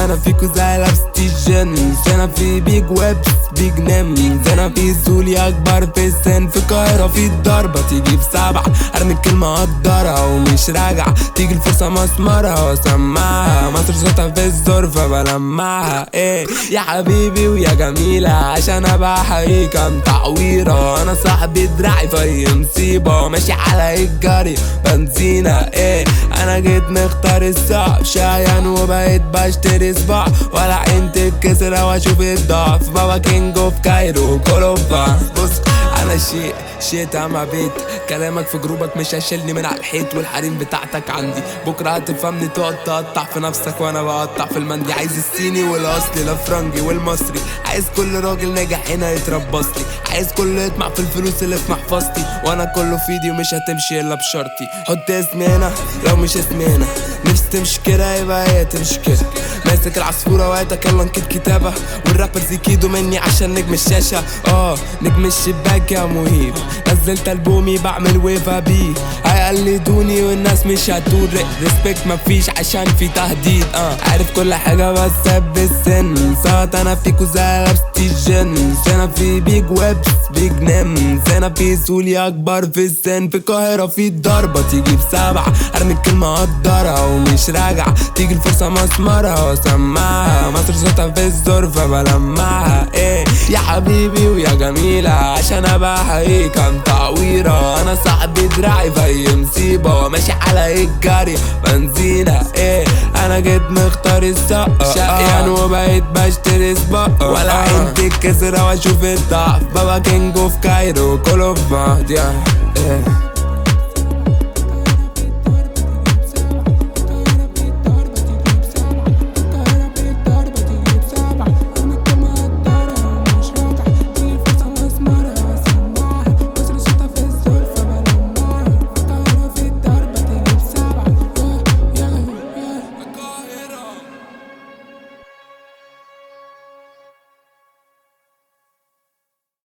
انا فيكو زي لابستي جينز انا في بيج ويبس بيج نيمز انا في سولي اكبر في السن في القاهرة في الضربة تيجي بسبعة ارمي الكلمة اقدرها ومش راجعة تيجي الفرصة مسمرها واسمعها مصر صوتها في الظرفة بلمعها ايه يا حبيبي ويا جميلة عشان ابقى حقيقة كام تعويرة انا صاحبي دراعي في مصيبة ماشي على الجري بنزينة ايه انا جيت مختار الصعب شايان وبقيت بشتري صباع ولا عين تتكسر واشوف الضعف بابا كينج اوف كايرو كولوبا بص انا شيء شيت اما بيت كلامك في جروبك مش هيشيلني من على الحيط والحريم بتاعتك عندي بكره هتفهمني تقعد تقطع في نفسك وانا بقطع في المندي عايز الصيني والاصلي الافرنجي والمصري عايز كل راجل ناجح هنا يتربص لي عايز كله يطمع في الفلوس اللي في محفظتي وانا كله في ايدي ومش هتمشي الا بشرطي حط اسمي هنا لو مش اسمي هنا نفسي تمشي كده يبقى هي تمشي كده ماسك العصفورة وقتك يلا نكتب كتابة والرابرز يكيدوا مني عشان نجم الشاشة اه نجم الشباك يا مهيب نزلت البومي بعمل ويفا بيه هيقلدوني والناس مش هتقول ريسبكت مفيش عشان في تهديد اه عارف كل حاجة بس بالسن صوت انا فيكو زي لابستي جينز انا في بيج ويبس بيج نيمز انا في سولي اكبر في السن في القاهرة في الضربة تيجي بسبعة ارمي الكلمة اقدرها ومش راجعة تيجي الفرصة مسمرها واسمعها مصر صوتها في الظرفة بلمعها ايه يا حبيبي ويا جميلة عشان ابقى حقيقي كام تعويرة انا صاحبي دراعي في مصيبة ماشي على الجري بنزينة ايه انا جيت مختار السقة شقيان وبقيت بشتري سباقة ولا عين تتكسر واشوف الضعف بابا كينج اوف كايرو كل اوف بعض يا ايه